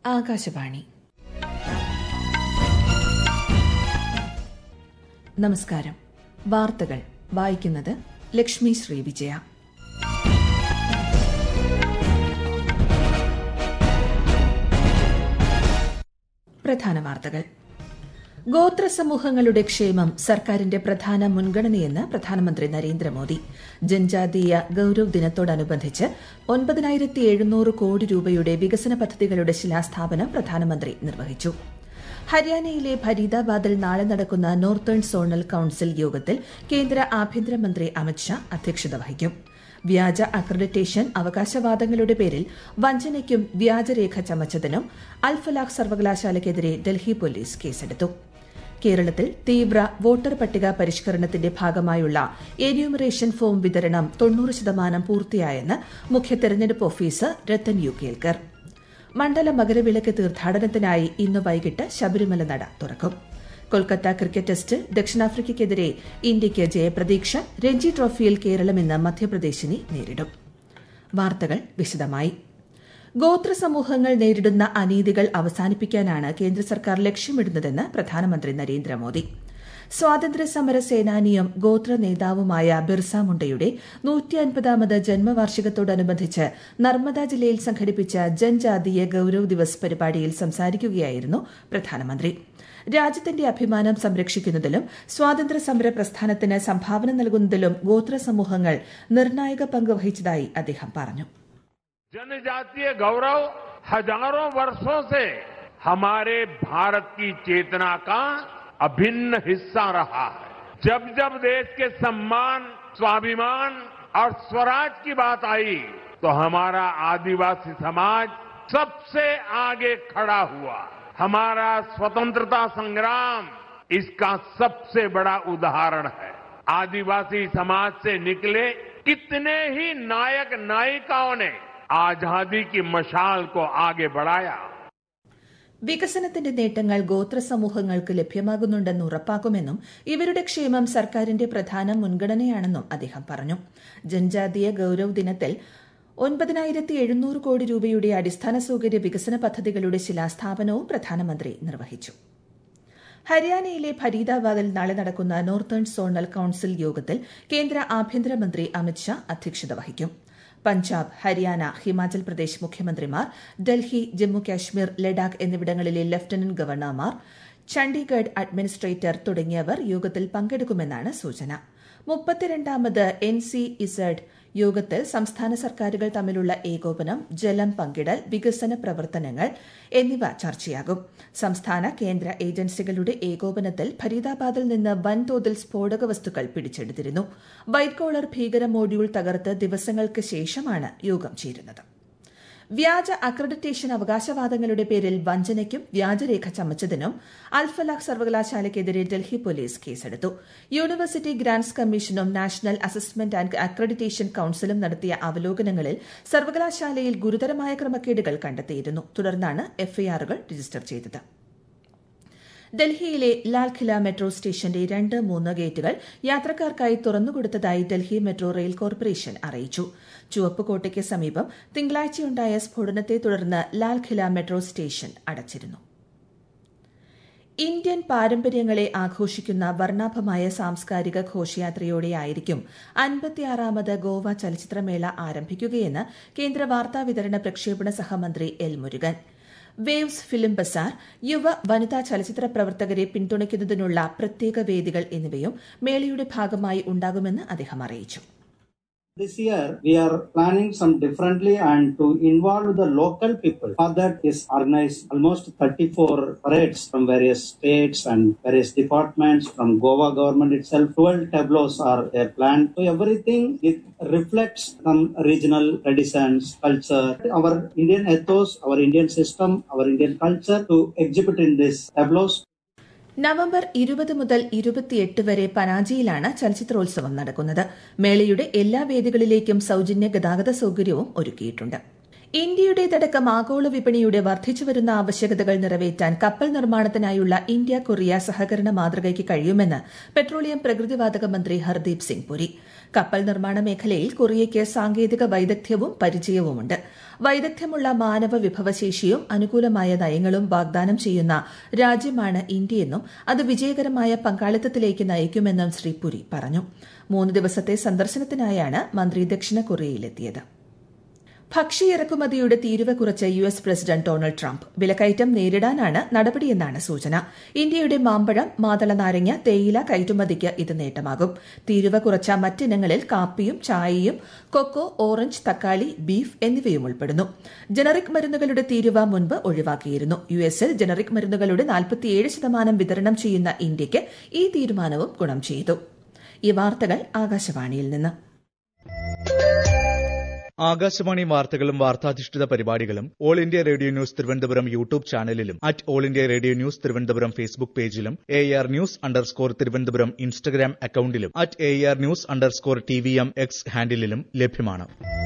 ആകാശവാണി നമസ്കാരം വാർത്തകൾ വായിക്കുന്നത് ലക്ഷ്മി ശ്രീ വിജയ പ്രധാന വാർത്തകൾ ഗോത്ര സമൂഹങ്ങളുടെ ക്ഷേമം സർക്കാരിന്റെ പ്രധാന മുൻഗണനയെന്ന് പ്രധാനമന്ത്രി നരേന്ദ്രമോദി ജൻജാതീയ ഗൌരവ് ദിനത്തോടനുബന്ധിച്ച് ഒൻപതിനായിരത്തി എഴുന്നൂറ് കോടി രൂപയുടെ വികസന പദ്ധതികളുടെ ശിലാസ്ഥാപനം പ്രധാനമന്ത്രി നിർവഹിച്ചു ഹരിയാനയിലെ ഫരീദാബാദിൽ നാളെ നടക്കുന്ന നോർത്തേൺ സോണൽ കൌൺസിൽ യോഗത്തിൽ കേന്ദ്ര ആഭ്യന്തരമന്ത്രി അമിത്ഷാ അധ്യക്ഷത വഹിക്കും വ്യാജ അക്രഡിറ്റേഷൻ അവകാശവാദങ്ങളുടെ പേരിൽ വഞ്ചനയ്ക്കും വ്യാജരേഖ ചമച്ചതിനും അൽഫലാഖ് സർവകലാശാലയ്ക്കെതിരെ ഡൽഹി പോലീസ് കേസെടുത്തു കേരളത്തിൽ തീവ്ര വോട്ടർ പട്ടിക പരിഷ്കരണത്തിന്റെ ഭാഗമായുള്ള എന്യൂമറേഷൻ ഫോം വിതരണം തൊണ്ണൂറ് ശതമാനം പൂർത്തിയായെന്ന് മുഖ്യ തെരഞ്ഞെടുപ്പ് ഓഫീസർ രത്തൻ യു കേൽക്കർ മണ്ഡല മകരവിളക്ക് തീർത്ഥാടനത്തിനായി ഇന്ന് വൈകിട്ട് ശബരിമല നട തുറക്കും കൊൽക്കത്ത ക്രിക്കറ്റ് ടെസ്റ്റിൽ ദക്ഷിണാഫ്രിക്കയ്ക്കെതിരെ ഇന്ത്യയ്ക്ക് ജയപ്രതീക്ഷ രഞ്ജി ട്രോഫിയിൽ കേരളം ഇന്ന് മധ്യപ്രദേശിനെ നേരിടും വാർത്തകൾ വിശദമായി ഗോത്ര സമൂഹങ്ങൾ നേരിടുന്ന അനീതികൾ അവസാനിപ്പിക്കാനാണ് കേന്ദ്ര സർക്കാർ ലക്ഷ്യമിടുന്നതെന്ന് പ്രധാനമന്ത്രി നരേന്ദ്രമോദി സ്വാതന്ത്ര്യ സമര സേനാനിയും ഗോത്ര നേതാവുമായ ബിർസ മുണ്ടയുടെ നൂറ്റി അൻപതാമത് ജന്മവാർഷികത്തോടനുബന്ധിച്ച് നർമ്മദ ജില്ലയിൽ സംഘടിപ്പിച്ച ജൻജാതീയ ഗൌരവ് ദിവസ് പരിപാടിയിൽ സംസാരിക്കുകയായിരുന്നു പ്രധാനമന്ത്രി രാജ്യത്തിന്റെ അഭിമാനം സംരക്ഷിക്കുന്നതിലും സ്വാതന്ത്ര്യ സമര പ്രസ്ഥാനത്തിന് സംഭാവന നൽകുന്നതിലും ഗോത്ര സമൂഹങ്ങൾ നിർണായക പങ്ക് വഹിച്ചതായി അദ്ദേഹം പറഞ്ഞു जनजातीय गौरव हजारों वर्षों से हमारे भारत की चेतना का अभिन्न हिस्सा रहा है जब जब देश के सम्मान स्वाभिमान और स्वराज की बात आई तो हमारा आदिवासी समाज सबसे आगे खड़ा हुआ हमारा स्वतंत्रता संग्राम इसका सबसे बड़ा उदाहरण है आदिवासी समाज से निकले कितने ही नायक नायिकाओं ने आजादी की मशाल को आगे बढ़ाया വികസനത്തിന്റെ നേട്ടങ്ങൾ ഗോത്ര സമൂഹങ്ങൾക്ക് ലഭ്യമാകുന്നുണ്ടെന്ന് ഉറപ്പാക്കുമെന്നും ഇവരുടെ ക്ഷേമം സർക്കാരിന്റെ പ്രധാന മുൻഗണനയാണെന്നും അദ്ദേഹം പറഞ്ഞു ജൻജാതീയ ഗൌരവ് ദിനത്തിൽ ഒൻപതിനായിരത്തി എഴുന്നൂറ് കോടി രൂപയുടെ അടിസ്ഥാന സൌകര്യ വികസന പദ്ധതികളുടെ ശിലാസ്ഥാപനവും പ്രധാനമന്ത്രി നിർവഹിച്ചു ഹരിയാനയിലെ ഫരീദാബാദിൽ നാളെ നടക്കുന്ന നോർത്തേൺ സോണൽ കൌൺസിൽ യോഗത്തിൽ കേന്ദ്ര ആഭ്യന്തരമന്ത്രി അമിത്ഷാ അധ്യക്ഷത വഹിക്കും പഞ്ചാബ് ഹരിയാന ഹിമാചൽ പ്രദേശ് മുഖ്യമന്ത്രിമാർ ഡൽഹി ജമ്മു കാശ്മീർ ലഡാക്ക് എന്നിവിടങ്ങളിലെ ലഫ്റ്റനന്റ് ഗവർണർമാർ ചണ്ഡീഗഡ് അഡ്മിനിസ്ട്രേറ്റർ തുടങ്ങിയവർ യോഗത്തിൽ പങ്കെടുക്കുമെന്നാണ് സൂചന മുപ്പത്തിരണ്ടാമത് എൻ സി ഇസഡ് യോഗത്തിൽ സംസ്ഥാന സർക്കാരുകൾ തമ്മിലുള്ള ഏകോപനം ജലം പങ്കിടൽ വികസന പ്രവർത്തനങ്ങൾ എന്നിവ ചർച്ചയാകും സംസ്ഥാന കേന്ദ്ര ഏജൻസികളുടെ ഏകോപനത്തിൽ ഫരീദാബാദിൽ നിന്ന് വൻതോതിൽ സ്ഫോടക വസ്തുക്കൾ പിടിച്ചെടുത്തിരുന്നു വൈറ്റ് കോളർ ഭീകര മോഡ്യൂൾ തകർത്ത് ദിവസങ്ങൾക്ക് ശേഷമാണ് യോഗം ചേരുന്നത് വ്യാജ അക്രഡിറ്റേഷൻ അവകാശവാദങ്ങളുടെ പേരിൽ വഞ്ചനയ്ക്കും വ്യാജരേഖ ചമച്ചതിനും അൽഫലാഖ് സർവകലാശാലയ്ക്കെതിരെ ഡൽഹി പോലീസ് കേസെടുത്തു യൂണിവേഴ്സിറ്റി ഗ്രാന്റ്സ് കമ്മീഷനും നാഷണൽ അസസ്മെന്റ് ആൻഡ് അക്രഡിറ്റേഷൻ കൌൺസിലും നടത്തിയ അവലോകനങ്ങളിൽ സർവകലാശാലയിൽ ഗുരുതരമായ ക്രമക്കേടുകൾ കണ്ടെത്തിയിരുന്നു തുടർന്നാണ് എഫ്ഐആറുകൾ രജിസ്റ്റർ ചെയ്തത് ഡൽഹിയിലെ ലാൽഖില മെട്രോ സ്റ്റേഷന്റെ രണ്ട് മൂന്ന് ഗേറ്റുകൾ യാത്രക്കാർക്കായി തുറന്നുകൊടുത്തതായി ഡൽഹി മെട്രോ റെയിൽ കോർപ്പറേഷൻ അറിയിച്ചു ചുവപ്പുകോട്ടയ്ക്ക് സമീപം തിങ്കളാഴ്ചയുണ്ടായ സ്ഫോടനത്തെ തുടർന്ന് ലാൽഖില മെട്രോ സ്റ്റേഷൻ അടച്ചിരുന്നു ഇന്ത്യൻ പാരമ്പര്യങ്ങളെ ആഘോഷിക്കുന്ന വർണ്ണാഭമായ സാംസ്കാരിക ഘോഷയാത്രയോടെയായിരിക്കും അൻപത്തിയാറാമത് ഗോവ ചലച്ചിത്രമേള ആരംഭിക്കുകയെന്ന് കേന്ദ്ര വാർത്താവിതരണ പ്രക്ഷേപണ സഹമന്ത്രി L Murugan waves film bazaar യുവ വനിതാ ചലച്ചിത്ര പ്രവർത്തകരെ പിന്തുണയ്ക്കുന്നതിനുള്ള പ്രത്യേക വേദികൾ എന്നിവയും മേളയുടെ ഭാഗമായി ഉണ്ടാകുമെന്ന് അദ്ദേഹം അറിയിച്ചു This year, we are planning some differently and to involve the local people. For that is organized almost 34 parades from various states and various departments from Goa government itself. 12 tableaus are there planned. So everything it reflects some regional traditions, culture, our Indian ethos, our Indian system, our Indian culture to exhibit in these tableaus. നവംബർ ഇരുപത് മുതൽ ഇരുപത്തിയെട്ട് വരെ പനാജിയിലാണ് ചലച്ചിത്രോത്സവം നടക്കുന്നത് മേളയുടെ എല്ലാ വേദികളിലേക്കും സൌജന്യ ഗതാഗത സൌകര്യവും ഒരുക്കിയിട്ടുണ്ട് ഇന്ത്യയുടേതടക്കം ആഗോള വിപണിയുടെ വർദ്ധിച്ചുവരുന്ന ആവശ്യകതകൾ നിറവേറ്റാൻ കപ്പൽ നിർമ്മാണത്തിനായുള്ള ഇന്ത്യ കൊറിയ സഹകരണ മാതൃകയ്ക്ക് കഴിയുമെന്ന് പെട്രോളിയം പ്രകൃതിവാതക മന്ത്രി ഹർദീപ് സിംഗ് പുരി കപ്പൽ നിർമ്മാണ മേഖലയിൽ കൊറിയയ്ക്ക് സാങ്കേതിക വൈദഗ്ധ്യവും പരിചയവുമുണ്ട് വൈദഗ്ധ്യമുള്ള മാനവ വിഭവശേഷിയും അനുകൂലമായ നയങ്ങളും വാഗ്ദാനം ചെയ്യുന്ന രാജ്യമാണ് ഇന്ത്യയെന്നും അത് വിജയകരമായ പങ്കാളിത്തത്തിലേക്ക് നയിക്കുമെന്നും ശ്രീ പുരി പറഞ്ഞു മൂന്ന് ദിവസത്തെ സന്ദർശനത്തിനായാണ് മന്ത്രി ദക്ഷിണ കൊറിയയിലെത്തിയത് ഭക്ഷ്യ ഇറക്കുമതിയുടെ തീരുവ കുറച്ച് U S president Donald Trump വിലക്കയറ്റം നേരിടാനാണ് നടപടിയെന്നാണ് സൂചന ഇന്ത്യയുടെ മാമ്പഴം മാതള നാരങ്ങ തേയില കയറ്റുമതിക്ക് ഇത് നേട്ടമാകും തീരുവ കുറച്ച മറ്റിനങ്ങളിൽ കാപ്പിയും ചായയും കൊക്കോ ഓറഞ്ച് തക്കാളി ബീഫ് എന്നിവയും ഉൾപ്പെടുന്നു ജനറിക് മരുന്നുകളുടെ തീരുവ മുൻപ് ഒഴിവാക്കിയിരുന്നു യു എസിൽ ജനറിക് മരുന്നുകളുടെ നാൽപ്പത്തിയേഴ് ശതമാനം വിതരണം ചെയ്യുന്ന ഇന്ത്യയ്ക്ക് ഈ തീരുമാനവും ഗുണം ചെയ്തു ഈ വാർത്തകൾ ആകാശവാണിയിൽ നിന്ന് ആകാശവാണി വാർത്തകളും വാർത്താധിഷ്ഠിത പരിപാടികളും All India Radio news Thiruvananthapuram YouTube ചാനലിലും at All India Radio news Thiruvananthapuram Facebook പേജിലും A R news underscore Thiruvananthapuram Instagram അക്കൌണ്ടിലും at A R news underscore T V M X ഹാൻഡിലും ലഭ്യമാണ്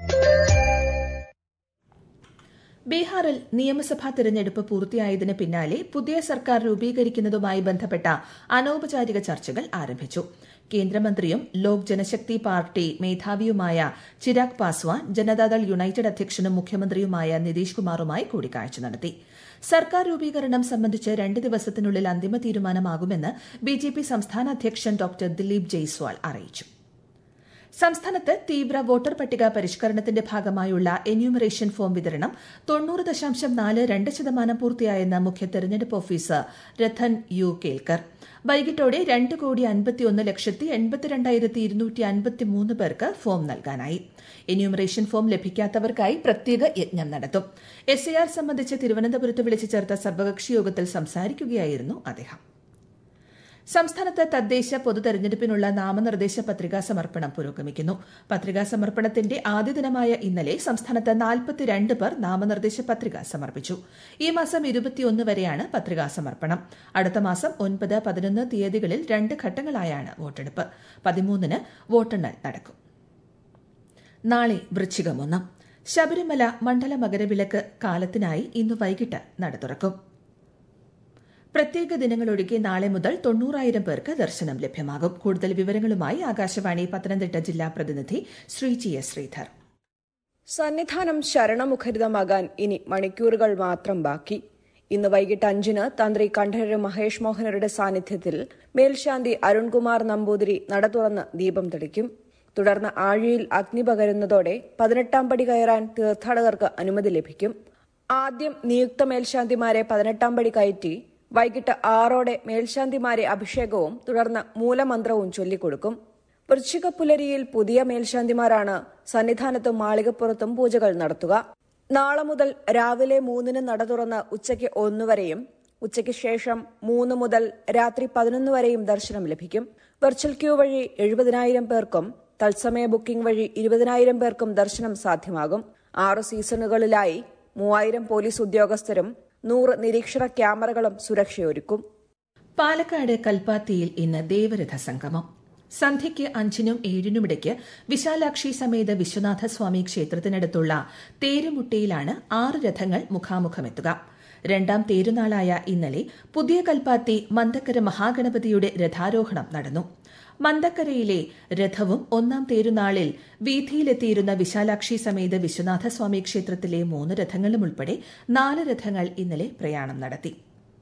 ബീഹാറിൽ നിയമസഭാ തെരഞ്ഞെടുപ്പ് പൂർത്തിയായതിന് പിന്നാലെ പുതിയ സർക്കാർ രൂപീകരിക്കുന്നതുമായി ബന്ധപ്പെട്ട അനൌപചാരിക ചർച്ചകൾ ആരംഭിച്ചു കേന്ദ്രമന്ത്രിയും ലോക് ജനശക്തി പാർട്ടി മേധാവിയുമായ ചിരാഗ് പാസ്വാൻ ജനതാദൾ യുണൈറ്റഡ് അധ്യക്ഷനും മുഖ്യമന്ത്രിയുമായ നിതീഷ് കുമാറുമായി കൂടിക്കാഴ്ച നടത്തി സർക്കാർ രൂപീകരണം സംബന്ധിച്ച് രണ്ട് ദിവസത്തിനുള്ളിൽ അന്തിമ തീരുമാനമാകുമെന്ന് ബിജെപി സംസ്ഥാന അധ്യക്ഷൻ ഡോക്ടർ ദിലീപ് ജയ്സ്വാൾ അറിയിച്ചു സംസ്ഥാനത്ത് തീവ്ര വോട്ടർ പട്ടിക പരിഷ്കരണത്തിന്റെ ഭാഗമായുള്ള എന്യൂമറേഷൻ ഫോം വിതരണം തൊണ്ണൂറ് ദശാംശം നാല് രണ്ട് ശതമാനം പൂർത്തിയായെന്ന് മുഖ്യ തെരഞ്ഞെടുപ്പ് ഓഫീസർ രഥൻ യു കേൽക്കർ വൈകിട്ടോടെ രണ്ട് കോടി അൻപത്തിയൊന്ന് ലക്ഷത്തി എൺപത്തിരണ്ടായിരത്തി ഇരുന്നൂറ്റി അൻപത്തിമൂന്ന് പേർക്ക് ഫോം നൽകാനായി എന്യൂമറേഷൻ ഫോം ലഭിക്കാത്തവർക്കായി പ്രത്യേക യജ്ഞം നടത്തും എസ് എ ആർ സംബന്ധിച്ച് തിരുവനന്തപുരത്ത് വിളിച്ചു ചേർത്ത സർവകക്ഷി യോഗത്തിൽ സംസാരിക്കുകയായിരുന്നു അദ്ദേഹം സംസ്ഥാനത്ത് തദ്ദേശ പൊതു തെരഞ്ഞെടുപ്പിനുള്ള നാമനിർദ്ദേശ പത്രികാ സമർപ്പണം പുരോഗമിക്കുന്നു പത്രികാ സമർപ്പണത്തിന്റെ ആദ്യ ദിനമായ ഇന്നലെ സംസ്ഥാനത്ത് നാൽപ്പത്തിരണ്ട് പേർ നാമനിർദ്ദേശ പത്രിക സമർപ്പിച്ചു ഈ മാസം ഇരുപത്തിയൊന്ന് വരെയാണ് പത്രികാ സമർപ്പണം അടുത്ത മാസം ഒൻപത് പതിനൊന്ന് തീയതികളിൽ രണ്ട് ഘട്ടങ്ങളായാണ് വോട്ടെടുപ്പ് പതിമൂന്നിന് വോട്ടെണ്ണൽ നടക്കും നാളെ വൃശ്ചികമൊന്ന് ശബരിമല മണ്ഡല മകരവിളക്ക് കാലത്തിനായി ഇന്ന് വൈകിട്ട് നട തുറക്കും പ്രത്യേക ദിനങ്ങളൊഴികെ നാളെ മുതൽ തൊണ്ണൂറായിരം പേർക്ക് ദർശനം ലഭ്യമാകും കൂടുതൽ വിവരങ്ങളുമായി ആകാശവാണി പത്തനംതിട്ട ജില്ലാ പ്രതിനിധി ശ്രീജി എസ് ശ്രീധർ സന്നിധാനം ശരണമുഖരിതമാകാൻ ഇനി മണിക്കൂറുകൾ മാത്രം ബാക്കി ഇന്ന് വൈകിട്ട് അഞ്ചിന് തന്ത്രി കണ്ഠരര് മഹേഷ് മോഹനരുടെ സാന്നിധ്യത്തിൽ മേൽശാന്തി അരുൺകുമാർ നമ്പൂതിരി നട തുറന്ന് ദീപം തെളിക്കും തുടർന്ന് ആഴിയിൽ അഗ്നി പകരുന്നതോടെ പതിനെട്ടാം പടി കയറാൻ തീർത്ഥാടകർക്ക് അനുമതി ലഭിക്കും ആദ്യം നിയുക്ത മേൽശാന്തിമാരെ പതിനെട്ടാം പടി കയറ്റി വൈകിട്ട് ആറോടെ മേൽശാന്തിമാരെ അഭിഷേകവും തുടർന്ന് മൂലമന്ത്രവും ചൊല്ലിക്കൊടുക്കും വൃശ്ചിക പുലരിയിൽ പുതിയ മേൽശാന്തിമാരാണ് സന്നിധാനത്തും മാളികപ്പുറത്തും പൂജകൾ നടത്തുക നാളെ മുതൽ രാവിലെ മൂന്നിന് നട തുറന്ന് ഉച്ചയ്ക്ക് ഒന്നുവരെയും ഉച്ചയ്ക്ക് ശേഷം മൂന്ന് മുതൽ രാത്രി പതിനൊന്ന് വരെയും ദർശനം ലഭിക്കും വെർച്വൽ ക്യൂ വഴി എഴുപതിനായിരം പേർക്കും തത്സമയ ബുക്കിംഗ് വഴി ഇരുപതിനായിരം പേർക്കും ദർശനം സാധ്യമാകും ആറ് സീസണുകളിലായി മൂവായിരം പോലീസ് ഉദ്യോഗസ്ഥരും നൂറ് നിരീക്ഷണ ക്യാമറകളും സുരക്ഷയൊരുക്കും പാലക്കാട് കൽപ്പാത്തിയിൽ ഇന്ന് ദേവരഥ സംഗമം സന്ധ്യയ്ക്ക് അഞ്ചിനും ഏഴിനുമിടയ്ക്ക് വിശാലാക്ഷി സമേത വിശ്വനാഥ സ്വാമി ക്ഷേത്രത്തിനടുത്തുള്ള തേരുമുട്ടിയിലാണ് ആറ് രഥങ്ങൾ മുഖാമുഖമെത്തുക രണ്ടാം തേരുനാളായ ഇന്നലെ പുതിയ കൽപ്പാത്തി മന്ദക്കര മഹാഗണപതിയുടെ രഥാരോഹണം നടന്നു മന്ദക്കരയിലെ രഥവും ഒന്നാം തേരുനാളിൽ വീഥിയിലെത്തിയിരുന്ന വിശാലാക്ഷി സമേത വിശ്വനാഥ സ്വാമി ക്ഷേത്രത്തിലെ മൂന്ന് രഥങ്ങളും ഉൾപ്പെടെ നാല് രഥങ്ങൾ ഇന്നലെ പ്രയാണം നടത്തി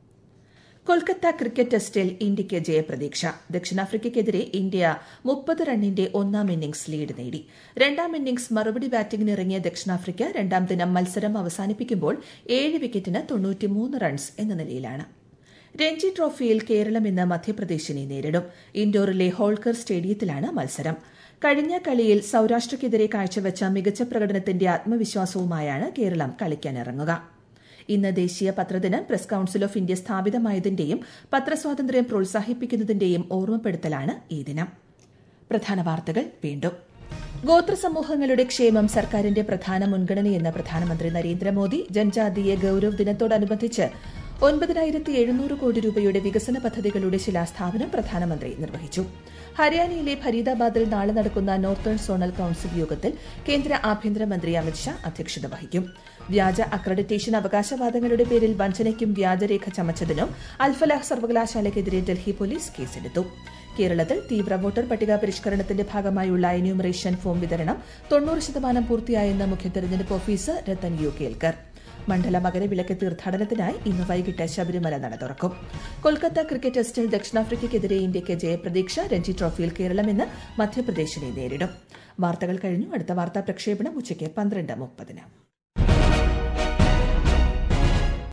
കൊൽക്കത്ത ക്രിക്കറ്റ് ടെസ്റ്റിൽ ഇന്ത്യയ്ക്ക് ജയപ്രതീക്ഷ ദക്ഷിണാഫ്രിക്കയ്ക്കെതിരെ ഇന്ത്യ മുപ്പത് റണ്ണിന്റെ ഒന്നാം ഇന്നിംഗ്സ് ലീഡ് നേടി രണ്ടാം ഇന്നിംഗ്സ് മറുപടി ബാറ്റിംഗിന് ഇറങ്ങിയ ദക്ഷിണാഫ്രിക്ക രണ്ടാം ദിനം മത്സരം അവസാനിപ്പിക്കുമ്പോൾ ഏഴ് വിക്കറ്റിന് തൊണ്ണൂറ്റിമൂന്ന് റൺസ് എന്ന നിലയിലാണ് രഞ്ജി ട്രോഫിയിൽ കേരളം ഇന്ന് മധ്യപ്രദേശിനെ നേരിടും ഇൻഡോറിലെ ഹോൾക്കർ സ്റ്റേഡിയത്തിലാണ് മത്സരം കഴിഞ്ഞ കളിയിൽ സൌരാഷ്ട്രയ്ക്കെതിരെ കാഴ്ചവെച്ച മികച്ച പ്രകടനത്തിന്റെ ആത്മവിശ്വാസവുമായാണ് കേരളം കളിക്കാനിറങ്ങുക ഇന്ന് ദേശീയ പത്രദിനം പ്രസ് കൌൺസിൽ ഓഫ് ഇന്ത്യ സ്ഥാപിതമായതിന്റെയും പത്രസ്വാതന്ത്ര്യം പ്രോത്സാഹിപ്പിക്കുന്നതിന്റെയും ഓർമ്മപ്പെടുത്തലാണ് ഈ ദിനം പ്രധാന വാർത്തകൾ വീണ്ടും ഗോത്രസമൂഹങ്ങളുടെ ക്ഷേമം സർക്കാരിന്റെ പ്രധാന മുൻഗണനയെന്ന് പ്രധാനമന്ത്രി നരേന്ദ്രമോദി ജൻജാതീയ ഗൌരവ് ദിനത്തോടനുബന്ധിച്ച് ഒൻപതിനായിരത്തി എഴുന്നൂറ് കോടി രൂപയുടെ വികസന പദ്ധതികളുടെ ശിലാസ്ഥാപനം പ്രധാനമന്ത്രി നിർവഹിച്ചു ഹരിയാനയിലെ ഫരീദാബാദിൽ നാളെ നടക്കുന്ന നോർത്തേൺ സോണൽ കൌൺസിൽ യോഗത്തിൽ കേന്ദ്ര ആഭ്യന്തരമന്ത്രി അമിത്ഷാ അധ്യക്ഷത വഹിക്കും വ്യാജ അക്രഡിറ്റേഷൻ അവകാശവാദങ്ങളുടെ പേരിൽ വഞ്ചനയ്ക്കും വ്യാജരേഖ ചമച്ചതിനും അൽഫലാഹ് സർവകലാശാലയ്ക്കെതിരെ ഡൽഹി പോലീസ് കേസെടുത്തു കേരളത്തിൽ തീവ്ര വോട്ടർ പട്ടിക പരിഷ്കരണത്തിന്റെ ഭാഗമായുള്ള എന്യൂമറേഷൻ ഫോം വിതരണം തൊണ്ണൂറ് ശതമാനം പൂർത്തിയായെന്ന് മുഖ്യ തെരഞ്ഞെടുപ്പ് ഓഫീസർ രത്തൻ യു കേൽക്കർ മണ്ഡല മകരവിളക്ക് തീർത്ഥാടനത്തിനായി ഇന്ന് വൈകിട്ട് ശബരിമല നട തുറക്കും കൊൽക്കത്ത ക്രിക്കറ്റ് ടെസ്റ്റിൽ ദക്ഷിണാഫ്രിക്കയ്ക്കെതിരെ ഇന്ത്യയ്ക്ക് ജയപ്രതീക്ഷ രഞ്ജി ട്രോഫിയിൽ കേരളം ഇന്ന് മധ്യപ്രദേശിനെ നേരിടും വാർത്തകൾ കഴിഞ്ഞു അടുത്ത വാർത്താ പ്രക്ഷേപണം ഉച്ചയ്ക്ക് പന്ത്രണ്ട് മുപ്പതിന്